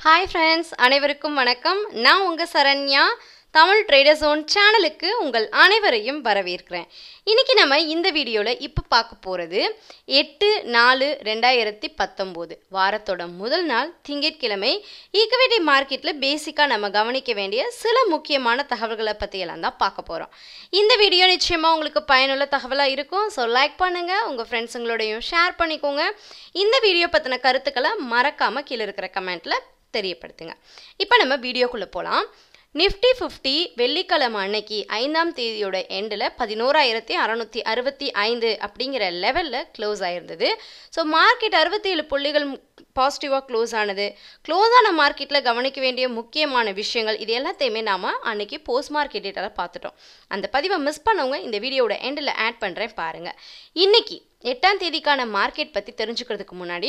hi friends அனைவருக்கும் வணக்கம் நான் உங்கள் சரண்யா தமிழ் ட்ரேடர் ஜோன் சேனலுக்கு உங்கள் அனைவரையும் வரவேற்கிறேன் இன்றைக்கி நம்ம இந்த வீடியோவில் இப்போ பார்க்க போகிறது எட்டு நாலு ரெண்டாயிரத்தி பத்தொம்போது வாரத்தோட முதல் நாள் திங்கட்கிழமை ஈக்விட்டி மார்க்கெட்டில் பேசிக்காக நம்ம கவனிக்க வேண்டிய சில முக்கியமான தகவல்களை பற்றியெல்லாம் தான் பார்க்க போகிறோம் இந்த வீடியோ நிச்சயமாக உங்களுக்கு பயனுள்ள தகவலாக இருக்கும் ஸோ லைக் பண்ணுங்கள் உங்கள் ஃப்ரெண்ட்ஸுங்களோடையும் ஷேர் பண்ணிக்கோங்க இந்த வீடியோ பற்றின கருத்துக்களை மறக்காமல் கீழே இருக்கிற கமெண்ட்டில் தெரியப்படுத்துங்க இப்போ நம்ம வீடியோக்குள்ளே போகலாம் நிஃப்டி ஃபிஃப்டி வெள்ளிக்கிழமை அன்னைக்கு ஐந்தாம் தேதியோட எண்டில் பதினோராயிரத்தி அறநூற்றி அறுபத்தி ஐந்து அப்படிங்கிற லெவலில் க்ளோஸ் ஆயிருந்தது ஸோ மார்க்கெட் அறுபத்தேழு புள்ளிகள் பாசிட்டிவாக க்ளோஸ் ஆனது க்ளோஸ் ஆன மார்க்கெட்டில் கவனிக்க வேண்டிய முக்கியமான விஷயங்கள் இது எல்லாத்தையுமே நாம் அன்னைக்கு போஸ்ட் மார்க்கெட் டேட்டாவில் பார்த்துட்டோம் அந்த பதிவை மிஸ் பண்ணவங்க இந்த வீடியோட எண்டில் ஆட் பண்ணுறேன் பாருங்கள் இன்னைக்கு எட்டாம் தேதிக்கான மார்க்கெட் பற்றி தெரிஞ்சுக்கிறதுக்கு முன்னாடி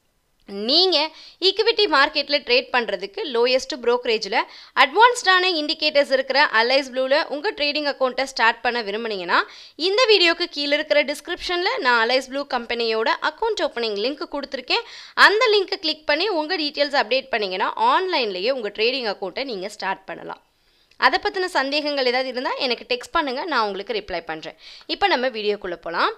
நீங்கள் ஈக்விட்டி மார்க்கெட்டில் ட்ரேட் பண்ணுறதுக்கு லோயஸ்ட் ப்ரோக்கரேஜில் அட்வான்ஸ்டான இண்டிகேட்டர்ஸ் இருக்கிற அலைஸ் ப்ளூவில் உங்கள் ட்ரேடிங் அக்கௌண்ட்டை ஸ்டார்ட் பண்ண விரும்புனீங்கன்னா இந்த வீடியோக்கு கீழே இருக்கிற டிஸ்கிரிப்ஷனில் நான் அலைஸ் ப்ளூ கம்பெனியோட அக்கௌண்ட் ஓப்பனிங் லிங்க் கொடுத்துருக்கேன் அந்த லிங்க்கை கிளிக் பண்ணி உங்கள் டீட்டெயில்ஸ் அப்டேட் பண்ணிங்கன்னா ஆன்லைன்லேயே உங்கள் ட்ரேடிங் அக்கௌண்ட்டை நீங்கள் ஸ்டார்ட் பண்ணலாம் அதை பற்றின சந்தேகங்கள் ஏதாவது இருந்தால் எனக்கு டெக்ஸ்ட் பண்ணுங்கள் நான் உங்களுக்கு ரிப்ளை பண்ணுறேன் இப்போ நம்ம வீடியோக்குள்ளே போகலாம்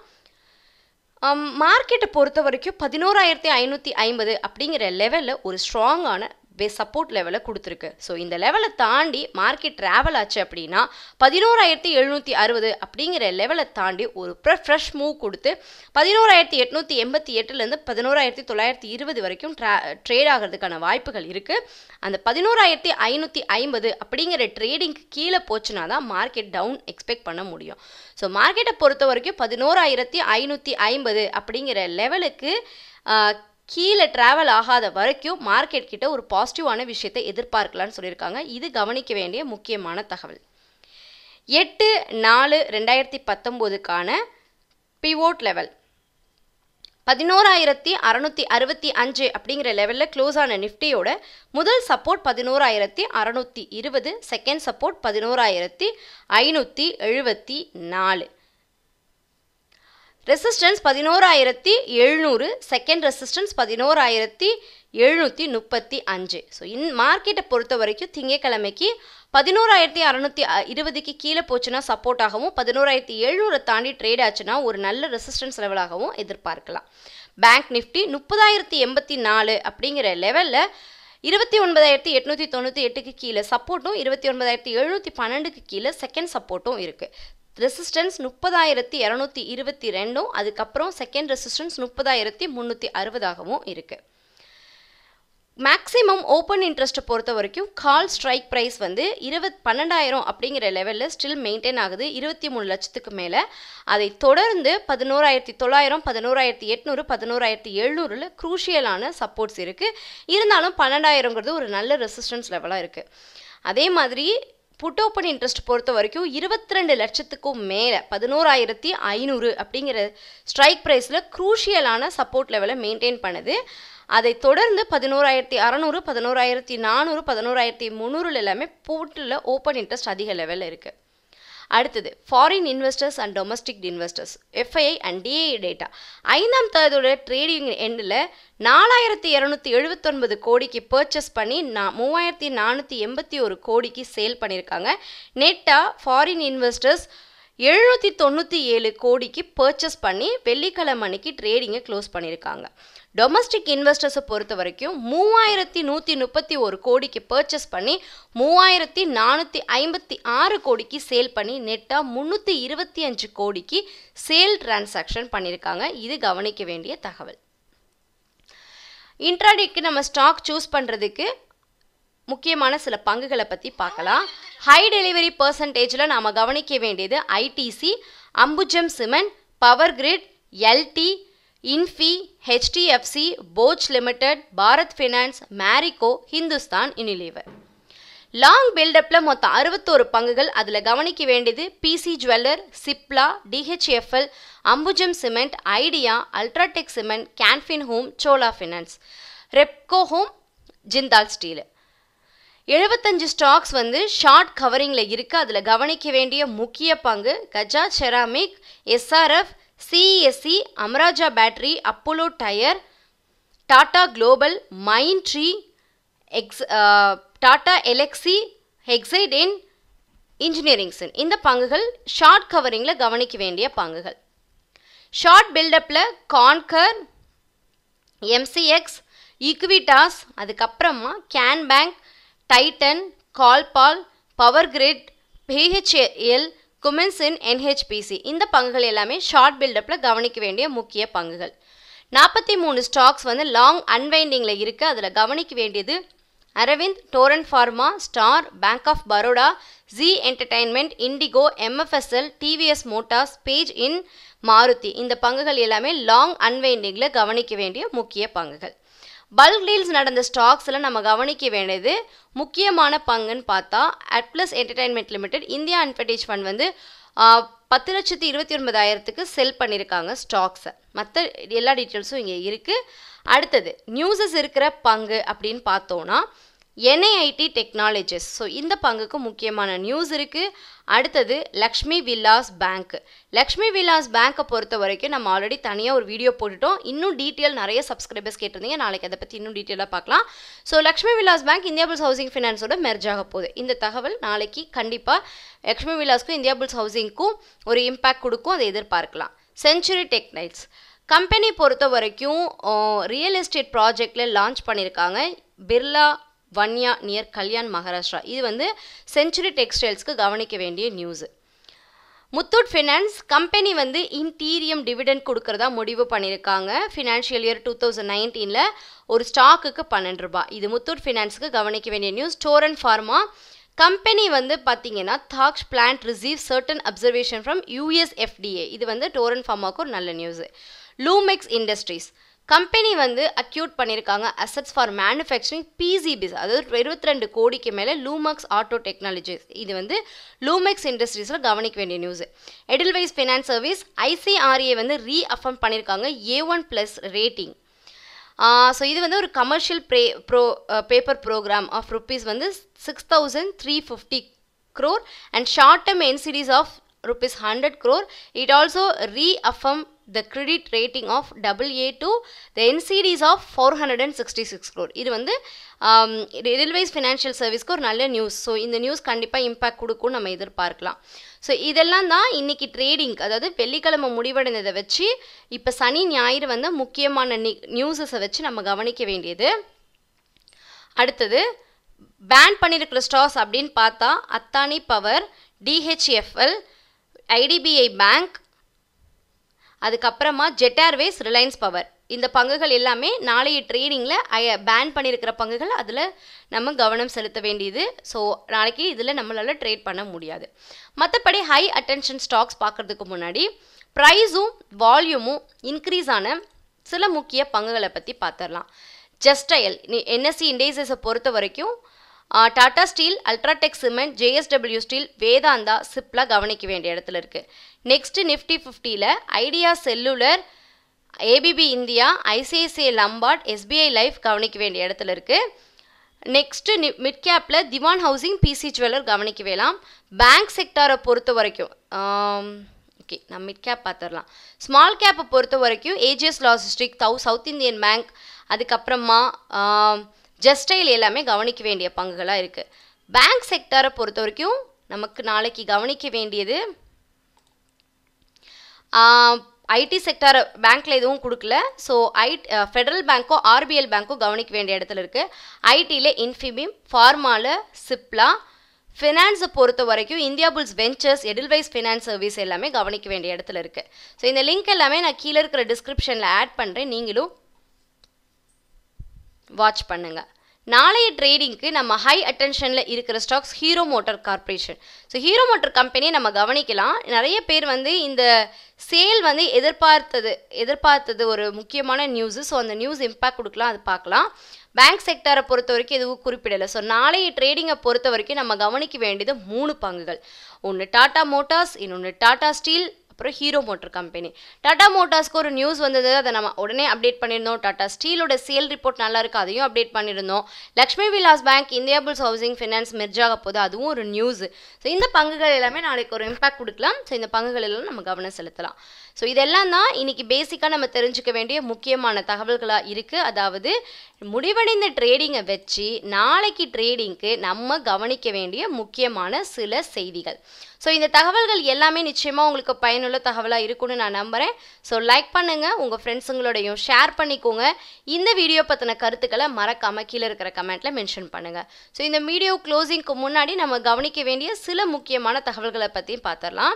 மார்க்கெட்டை பொறுத்த வரைக்கும் பதினோராயிரத்தி ஐநூற்றி ஐம்பது அப்படிங்கிற லெவலில் ஒரு ஸ்ட்ராங்கான பே சப்போர்ட் லெவலை கொடுத்துருக்கு ஸோ இந்த லெவலை தாண்டி மார்க்கெட் ட்ராவல் ஆச்சு அப்படின்னா பதினோராயிரத்தி எழுநூற்றி அறுபது அப்படிங்கிற லெவலை தாண்டி ஒரு ஃப்ரெஷ் மூவ் கொடுத்து பதினோராயிரத்தி எட்நூற்றி எண்பத்தி எட்டுலேருந்து பதினோராயிரத்தி தொள்ளாயிரத்தி இருபது வரைக்கும் ட்ரா ட்ரேட் ஆகிறதுக்கான வாய்ப்புகள் இருக்குது அந்த பதினோராயிரத்தி ஐநூற்றி ஐம்பது அப்படிங்கிற ட்ரேடிங்க்கு கீழே போச்சுன்னா தான் மார்க்கெட் டவுன் எக்ஸ்பெக்ட் பண்ண முடியும் ஸோ மார்க்கெட்டை பொறுத்த வரைக்கும் பதினோராயிரத்தி ஐநூற்றி ஐம்பது அப்படிங்கிற லெவலுக்கு கீழே ட்ராவல் ஆகாத வரைக்கும் மார்க்கெட் கிட்ட ஒரு பாசிட்டிவான விஷயத்தை எதிர்பார்க்கலான்னு சொல்லியிருக்காங்க இது கவனிக்க வேண்டிய முக்கியமான தகவல் எட்டு நாலு ரெண்டாயிரத்தி பத்தொம்போதுக்கான பிவோட் லெவல் பதினோராயிரத்தி அறநூற்றி அறுபத்தி அஞ்சு அப்படிங்கிற லெவலில் க்ளோஸ் ஆன நிஃப்டியோட முதல் சப்போர்ட் பதினோராயிரத்தி அறநூற்றி இருபது செகண்ட் சப்போர்ட் பதினோராயிரத்தி ஐநூற்றி எழுபத்தி நாலு ரெசிஸ்டன்ஸ் பதினோராயிரத்தி எழுநூறு செகண்ட் ரெசிஸ்டன்ஸ் பதினோராயிரத்தி எழுநூற்றி முப்பத்தி அஞ்சு ஸோ இன் மார்க்கெட்டை பொறுத்த வரைக்கும் திங்கக்கிழமைக்கு பதினோராயிரத்தி அறநூற்றி இருபதுக்கு கீழே போச்சுன்னா சப்போர்ட் ஆகவும் பதினோராயிரத்தி எழுநூறை தாண்டி ட்ரேட் ஆச்சுன்னா ஒரு நல்ல ரெசிஸ்டன்ஸ் லெவலாகவும் எதிர்பார்க்கலாம் பேங்க் நிஃப்டி முப்பதாயிரத்தி எண்பத்தி நாலு அப்படிங்கிற லெவலில் இருபத்தி ஒன்பதாயிரத்தி எட்நூற்றி தொண்ணூற்றி எட்டுக்கு கீழே சப்போர்ட்டும் இருபத்தி ஒன்பதாயிரத்தி எழுநூற்றி பன்னெண்டுக்கு கீழே செகண்ட் சப்போர்ட்டும் இருக்குது ரெசிஸ்டன்ஸ் முப்பதாயிரத்தி இரநூத்தி இருபத்தி ரெண்டும் அதுக்கப்புறம் செகண்ட் ரெசிஸ்டன்ஸ் முப்பதாயிரத்தி முந்நூற்றி அறுபதாகவும் இருக்குது மேக்ஸிமம் ஓப்பன் இன்ட்ரெஸ்ட்டை பொறுத்த வரைக்கும் கால் ஸ்ட்ரைக் ப்ரைஸ் வந்து இருபத் பன்னெண்டாயிரம் அப்படிங்கிற லெவலில் ஸ்டில் மெயின்டைன் ஆகுது இருபத்தி மூணு லட்சத்துக்கு மேலே அதை தொடர்ந்து பதினோராயிரத்தி தொள்ளாயிரம் பதினோராயிரத்தி எட்நூறு பதினோராயிரத்தி எழுநூறில் குரூஷியலான சப்போர்ட்ஸ் இருக்குது இருந்தாலும் பன்னெண்டாயிரங்கிறது ஒரு நல்ல ரெசிஸ்டன்ஸ் லெவலாக இருக்குது அதே மாதிரி புட் ஓப்பன் இன்ட்ரெஸ்ட் பொறுத்த வரைக்கும் இருபத்தி ரெண்டு லட்சத்துக்கும் மேலே பதினோராயிரத்தி ஐநூறு அப்படிங்கிற ஸ்ட்ரைக் ப்ரைஸில் குரூஷியலான சப்போர்ட் லெவலை மெயின்டைன் பண்ணுது அதை தொடர்ந்து பதினோராயிரத்தி அறநூறு பதினோராயிரத்தி நானூறு பதினோராயிரத்தி முந்நூறுல எல்லாமே போட்டில் ஓப்பன் இன்ட்ரெஸ்ட் அதிக லெவலில் இருக்குது அடுத்தது foreign investors and domestic investors FII and DII data ஐந்தாம் தேதியோட ட்ரேடிங் எண்டில் நாலாயிரத்தி இரநூத்தி எழுபத்தொன்பது கோடிக்கு பர்ச்சேஸ் பண்ணி நான் மூவாயிரத்தி நானூற்றி எண்பத்தி ஒரு கோடிக்கு சேல் பண்ணியிருக்காங்க நெட்டாக ஃபாரின் இன்வெஸ்டர்ஸ் எழுநூற்றி தொண்ணூற்றி ஏழு கோடிக்கு பர்ச்சேஸ் பண்ணி வெள்ளிக்கிழமை அன்னைக்கு ட்ரேடிங்கை க்ளோஸ் பண்ணியிருக்காங்க டொமஸ்டிக் இன்வெஸ்டர்ஸை பொறுத்த வரைக்கும் மூவாயிரத்தி நூற்றி முப்பத்தி ஒரு கோடிக்கு பர்ச்சேஸ் பண்ணி மூவாயிரத்தி நானூற்றி ஐம்பத்தி ஆறு கோடிக்கு சேல் பண்ணி நெட்டாக முந்நூற்றி இருபத்தி அஞ்சு கோடிக்கு சேல் டிரான்சாக்ஷன் பண்ணியிருக்காங்க இது கவனிக்க வேண்டிய தகவல் இன்ட்ராடேக்கு நம்ம ஸ்டாக் சூஸ் பண்ணுறதுக்கு முக்கியமான சில பங்குகளை பற்றி பார்க்கலாம் ஹை டெலிவரி பர்சன்டேஜில் நாம் கவனிக்க வேண்டியது ITC Ambuja cement power grid L T Infy HDFC Bosch limited Bharat finance Marico Hindustan Unilever long பில்டப்பில் மொத்தம் அறுபத்தோரு பங்குகள் அதில் கவனிக்க வேண்டியது PC jeweller Cipla DHFL Ambuja cement idea UltraTech cement Can Fin home Chola finance Repco home Jindal steel எழுபத்தஞ்சு ஸ்டாக்ஸ் வந்து ஷார்ட் கவரிங்கில் இருக்குது அதில் கவனிக்க வேண்டிய முக்கிய பங்கு கஜா ceramic SRF CSC Amara Raja battery Apollo tyre Tata global Mindtree X Tata எலெக்ஸி ஹெக்ஸைட் இன் இன்ஜினியரிங்ஸின் இந்த பங்குகள் ஷார்ட் கவரிங்கில் கவனிக்க வேண்டிய பங்குகள் ஷார்ட் பில்டப்பில் கான்கர் எம்சிஎக்ஸ் ஈக்விட்டாஸ் அதுக்கப்புறமா கேன் பேங்க் டைட்டன் கால்பால் பவர் கிரிட் பிஹெச்எல் குமின்சின் என்ஹெச்பிசி இந்த பங்குகள் எல்லாமே ஷார்ட் பில்டப்பில் கவனிக்க வேண்டிய முக்கிய பங்குகள் நாற்பத்தி மூணு ஸ்டாக்ஸ் வந்து லாங் அன்வைண்டிங்கில் இருக்குது அதில் கவனிக்க வேண்டியது Arvind Torrent pharma star bank of Baroda Zee entertainment IndiGo MFSL TVS motors page இன் மாருதி இந்த பங்குகள் எல்லாமே லாங் அன்வைண்டிங்கில் கவனிக்க வேண்டிய முக்கிய பங்குகள் பல்க் டீல்ஸ் நடந்த ஸ்டாக்ஸில் நம்ம கவனிக்க வேண்டியது முக்கியமான பங்குன்னு பார்த்தா அட்ப்ளஸ் என்டர்டைன்மெண்ட் லிமிடெட் இந்தியா அன்ஃபர்டேஜ் ஃபண்ட் வந்து பத்து லட்சத்தி இருபத்தி ஒன்பதாயிரத்துக்கு செல் பண்ணியிருக்காங்க ஸ்டாக்ஸை மற்ற எல்லா டீட்டெயில்ஸும் இங்கே இருக்குது அடுத்தது நியூஸஸ் இருக்கிற பங்கு அப்படின்னு பார்த்தோன்னா என்ஐஐடி டெக்னாலஜிஸ் ஸோ இந்த பங்குக்கு முக்கியமான நியூஸ் இருக்குது அடுத்தது லக்ஷ்மி வில்லாஸ் பேங்க் லக்ஷ்மி வில்லாஸ் பேங்க்கை பொறுத்த வரைக்கும் நம்ம ஆல்ரெடி தனியாக ஒரு வீடியோ போட்டுட்டோம் இன்னும் டீட்டெயில் நிறைய சப்ஸ்கிரைபர்ஸ் கேட்டிருந்தீங்க நாளைக்கு அதை பற்றி இன்னும் டீட்டெயிலாக பார்க்கலாம் so Lakshmi Vilas bank India Bulls housing ஃபினான்ஸோட மெர்ஜ் ஆக போகுது இந்த தகவல் நாளைக்கு கண்டிப்பாக லக்ஷ்மி வில்லாஸ்க்கும் இந்தியா புல்ஸ் ஹவுசிங்க்கும் ஒரு இம்பேக்ட் கொடுக்கும் அதை எதிர்பார்க்கலாம் செஞ்சுரி டெக்டைல்ஸ் கம்பெனி பொறுத்த வரைக்கும் ரியல் எஸ்டேட் ப்ராஜெக்டில் லான்ச் பண்ணியிருக்காங்க பிர்லா வன்யா நியர் கல்யாண் மகாராஷ்டிரா இது வந்து செஞ்சுரி டெக்ஸ்டைல்ஸ்க்கு கவனிக்க வேண்டிய நியூஸு முத்தூட் ஃபினான்ஸ் கம்பெனி வந்து இன்டீரியம் டிவிடெண்ட் கொடுக்கறதா முடிவு பண்ணியிருக்காங்க ஃபினான்ஷியல் இயர் டூ தௌசண்ட் நைன்டீனில் ஒரு ஸ்டாக்குக்கு பன்னெண்டு ரூபாய் இது முத்தூட் ஃபினான்ஸுக்கு கவனிக்க வேண்டிய நியூஸ் டோரன் ஃபார்மா கம்பெனி வந்து பார்த்தீங்கன்னா தாக்ஸ் plant receive certain observation from USFDA இது வந்து டோரன் ஃபார்மாவுக்கு ஒரு நல்ல நியூஸு லூமெக்ஸ் இண்டஸ்ட்ரீஸ் கம்பெனி வந்து அக்யூட் பண்ணியிருக்காங்க அசட்ஸ் ஃபார் மேனுஃபேக்சரிங் பிசிபிஸ் அதாவது இருபத்தி ரெண்டு கோடிக்கு மேலே லூமக்ஸ் ஆட்டோ டெக்னாலஜிஸ் இது வந்து லூமெக்ஸ் இண்டஸ்ட்ரீஸில் கவனிக்க வேண்டிய news Edelweiss finance service ICRA வந்து ரீ அஃபர்ம் பண்ணியிருக்காங்க A one plus rating so இது வந்து ஒரு commercial pre pro paper programme of rupees வந்து six thousand three fifty crore and short term NCDs of rupees 100 crore it also reaffirm the credit rating of AA to the NCDs of 466 crore இது வந்து railways financial சர்வீஸ்க்கு ஒரு நல்ல news so இந்த news கண்டிப்பாக impact கொடுக்கும் நம்ம எதிர்பார்க்கலாம் ஸோ இதெல்லாம் தான் இன்னைக்கு ட்ரேடிங் அதாவது வெள்ளிக்கிழமை முடிவடைந்ததை வச்சு இப்போ சனி ஞாயிறு வந்து முக்கியமான நி நியூஸஸை வச்சு நம்ம கவனிக்க வேண்டியது அடுத்தது பேன் பண்ணியிருக்கிற ஸ்டாக்ஸ் அப்படின்னு பார்த்தா Adani power DHFL IDBI bank அதுக்கப்புறமா ஜெட் ஏர்வேஸ் ரிலையன்ஸ் பவர் இந்த பங்குகள் எல்லாமே நாளைய ட்ரேடிங்கில் பேன் பண்ணியிருக்கிற பங்குகள் அதில் நம்ம கவனம் செலுத்த வேண்டியது ஸோ நாளைக்கு இதில் நம்மளால் ட்ரேட் பண்ண முடியாது மற்றபடி ஹை அட்டென்ஷன் ஸ்டாக்ஸ் பார்க்குறதுக்கு முன்னாடி ப்ரைஸும் வால்யூமும் இன்க்ரீஸ் ஆன சில முக்கிய பங்குகளை பற்றி பார்த்துடலாம் ஜஸ்டயல் என்எஸ்சி இண்டேசஸை பொறுத்த வரைக்கும் Tata steel UltraTech cement JSW steel Vedanta Cipla கவனிக்க வேண்டிய இடத்துல இருக்குது நெக்ஸ்ட் நிஃப்டி ஃபிஃப்டியில் Idea Cellular ABB India ICICI Lombard SBI life கவனிக்க வேண்டிய இடத்துல இருக்குது நெக்ஸ்ட்டு நி மிட் கேப்பில் திவான் ஹவுசிங் பிசி ஜுவல்லர் கவனிக்க வேலாம் பேங்க் செக்டாரை பொறுத்த வரைக்கும் ஓகே நம்ம மிட் கேப் பார்த்துடலாம் ஸ்மால் கேப்பை பொறுத்த வரைக்கும் ஏஜிஎஸ் லாஜிஸ்டிக் தௌ சவுத் இந்தியன் பேங்க் அதுக்கப்புறமா ஜஸ்டைல் எல்லாமே கவனிக்க வேண்டிய பங்குகளாக இருக்குது பேங்க் செக்டாரை பொறுத்த வரைக்கும் நமக்கு நாளைக்கு கவனிக்க வேண்டியது ஐடி செக்டார் பேங்க்கில் எதுவும் கொடுக்கல ஸோ ஐ ஃபெடரல் பேங்க்கோ ஆர்பிஎல் பேங்க்கோ கவனிக்க வேண்டிய இடத்துல இருக்குது ஐடியில் இன்ஃபிபிம் ஃபார்மாவில் சிப்லா ஃபினான்ஸை பொறுத்த வரைக்கும் India Bulls ventures Edelweiss finance service எல்லாமே கவனிக்க வேண்டிய இடத்துல இருக்குது ஸோ இந்த லிங்க் எல்லாமே நான் கீழே இருக்கிற டிஸ்கிரிப்ஷனில் ஆட் பண்ணுறேன் நீங்களும் வாட்ச் பண்ணுங்கள் நாளைய ட்ரேடிங்க்கு நம்ம ஹை அட்டென்ஷனில் இருக்கிற stocks Hero motor corporation so Hero motor கம்பெனியை நம்ம கவனிக்கலாம் நிறைய பேர் வந்து இந்த சேல் வந்து எதிர்பார்த்தது எதிர்பார்த்தது ஒரு முக்கியமான நியூஸு ஸோ அந்த நியூஸ் இம்பாக்ட் கொடுக்கலாம் அது பார்க்கலாம் பேங்க் செக்டாரை பொறுத்த வரைக்கும் எதுவும் குறிப்பிடலை ஸோ நாளைய ட்ரேடிங்கை பொறுத்த வரைக்கும் நம்ம கவனிக்க வேண்டியது மூணு பங்குகள் ஒன்று டாடா மோட்டார்ஸ் இன்னொன்று டாடா ஸ்டீல் அப்புறம் ஹீரோ மோட்டர் கம்பெனி டாடா மோட்டார்ஸ்க்கு ஒரு நியூஸ் வந்தது அதை நம்ம உடனே அப்டேட் பண்ணியிருந்தோம் டாடா ஸ்டீலோட சேல் ரிப்போர்ட் நல்லா இருக்கு அதையும் அப்டேட் பண்ணியிருந்தோம் Lakshmi Vilas bank India Bulls housing finance மெர்ஜாக போது அதுவும் ஒரு நியூஸ் ஸோ இந்த பங்குகள் எல்லாமே நாளைக்கு ஒரு இம்பாக்ட் கொடுக்கலாம் ஸோ இந்த பங்குகள் எல்லாம் நம்ம கவனம் செலுத்தலாம் ஸோ இதெல்லாம் தான் இன்னைக்கு பேசிக்காக நம்ம தெரிஞ்சுக்க வேண்டிய முக்கியமான தகவல்களாக இருக்குது அதாவது முடிவடைந்த ட்ரேடிங்கை வச்சு நாளைக்கு ட்ரேடிங்க்கு நம்ம கவனிக்க வேண்டிய முக்கியமான சில செய்திகள் ஸோ இந்த தகவல்கள் எல்லாமே நிச்சயமாக உங்களுக்கு பயனுள்ள தகவலாக இருக்கும்னு நான் நம்புகிறேன் ஸோ லைக் பண்ணுங்கள் உங்கள் ஃப்ரெண்ட்ஸுங்களோடையும் ஷேர் பண்ணிக்கோங்க இந்த வீடியோ பற்றின கருத்துக்களை மறக்காமல் கீழே இருக்கிற கமெண்ட்டில் மென்ஷன் பண்ணுங்கள் ஸோ இந்த வீடியோ க்ளோசிங்க்கு முன்னாடி நம்ம கவனிக்க வேண்டிய சில முக்கியமான தகவல்களை பற்றியும் பார்த்துடலாம்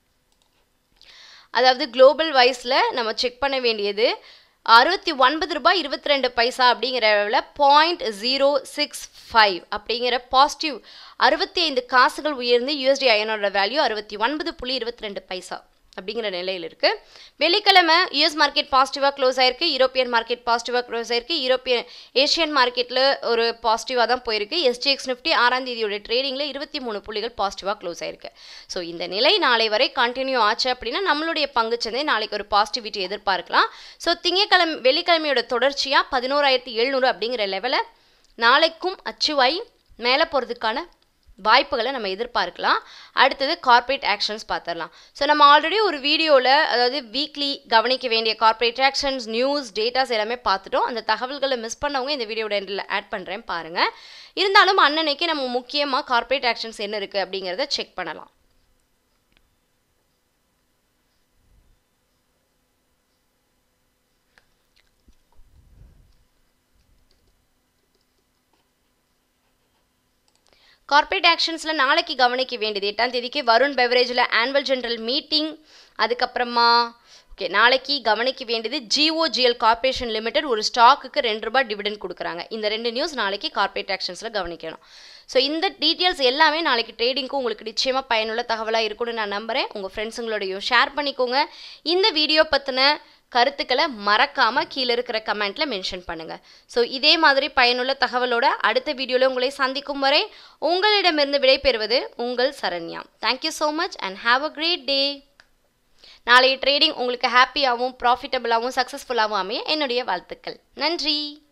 அதாவது குளோபல் வைஸில் நம்ம செக் பண்ண வேண்டியது அறுபத்தி ஒன்பது ரூபாய் இருபத்தி ரெண்டு பைசா அப்படிங்கிற அளவில் பாயிண்ட் ஜீரோ சிக்ஸ் ஃபைவ் அப்படிங்கிற பாசிட்டிவ் அறுபத்தி ஐந்து காசுகள் உயர்ந்து யூஎஸ்டி அயனோட வேல்யூ அறுபத்தி ஒன்பது புள்ளி இருபத்தி ரெண்டு பைசா அப்படிங்கிற நிலையில் இருக்குது வெள்ளிக்கிழமை யூஎஸ் மார்க்கெட் பாசிட்டிவாக க்ளோஸ் ஆயிருக்கு யூரோப்பியன் மார்க்கெட் பாசிட்டிவாக க்ளோஸ் ஆயிருக்கு யூரோப்பியன் ஏஷியன் மார்க்கெட்டில் ஒரு பாசிட்டிவாக தான் போயிருக்கு எஸ்டிஎக்ஸ் நிஃப்டி ஆறாம் தேதியோட ட்ரேடிங்கில் இருபத்தி மூணு புள்ளிகள் பாசிட்டிவாக க்ளோஸ் ஆயிருக்கு ஸோ இந்த நிலை நாளை வரை கண்டினியூ ஆச்சு அப்படின்னா நம்மளுடைய பங்குச்சந்தை நாளைக்கு ஒரு பாசிட்டிவிட்டி எதிர்பார்க்கலாம் ஸோ திங்கக்கிழமை வெள்ளிக்கிழமையோட தொடர்ச்சியாக பதினோராயிரத்தி எழுநூறு அப்படிங்கிற லெவலை நாளைக்கும் அச்சுவாய் மேலே போகிறதுக்கான வாய்ப்புகளை நம்ம எதிர்பார்க்கலாம் அடுத்தது கார்ப்பரேட் ஆக்ஷன்ஸ் பார்த்துடலாம் ஸோ நம்ம ஆல்ரெடி ஒரு வீடியோவில் அதாவது வீக்லி கவனிக்க வேண்டிய கார்ப்பரேட் ஆக்ஷன்ஸ் நியூஸ் டேட்டாஸ் எல்லாமே பார்த்துட்டோம் அந்த தகவல்களை மிஸ் பண்ணவங்க இந்த வீடியோட எண்டில் ஆட் பண்ணுறேன் பாருங்கள் இருந்தாலும் அன்னன்னைக்கு நம்ம முக்கியமாக கார்ப்பரேட் ஆக்ஷன்ஸ் என்ன இருக்குது அப்படிங்கிறத செக் பண்ணலாம் கார்ப்பரேட் ஆக்ஷன்ஸில் நாளைக்கு கவனிக்க வேண்டியது எட்டாம் தேதிக்கு வருண் பெவரேஜில் ஆனுவல் ஜென்ரல் மீட்டிங் அதுக்கப்புறமா ஓகே நாளைக்கு கவனிக்க வேண்டியது ஜிஓஜிஎல் கார்பரேஷன் லிமிடெட் ஒரு ஸ்டாக்குக்கு ரெண்டு ரூபாய் டிவிடெண்ட் கொடுக்குறாங்க இந்த ரெண்டு நியூஸ் நாளைக்கு கார்ப்பரேட் ஆக்ஷன்ஸில் கவனிக்கணும் ஸோ இந்த டீட்டெயில்ஸ் எல்லாமே நாளைக்கு ட்ரேடிங்க்கும் உங்களுக்கு நிச்சயமாக பயனுள்ள தகவலாக இருக்கும்னு நான் நம்புகிறேன் உங்கள் ஃப்ரெண்ட்ஸுங்களோடையும் ஷேர் பண்ணிக்கோங்க இந்த வீடியோ பற்றின கருத்துக்களை மறக்காமல் கீழே இருக்கிற கமெண்ட்டில் மென்ஷன் பண்ணுங்கள் ஸோ இதே மாதிரி பயனுள்ள தகவலோட அடுத்த வீடியோவில் உங்களை சந்திக்கும் வரை உங்களிடமிருந்து விடைபெறுவது உங்கள் Saranya thank you so much and have a great day நாளைய ட்ரேடிங் உங்களுக்கு ஹாப்பியாகவும் ப்ராஃபிட்டபுளாகவும் சக்ஸஸ்ஃபுல்லாகவும் அமைய என்னுடைய வாழ்த்துக்கள் நன்றி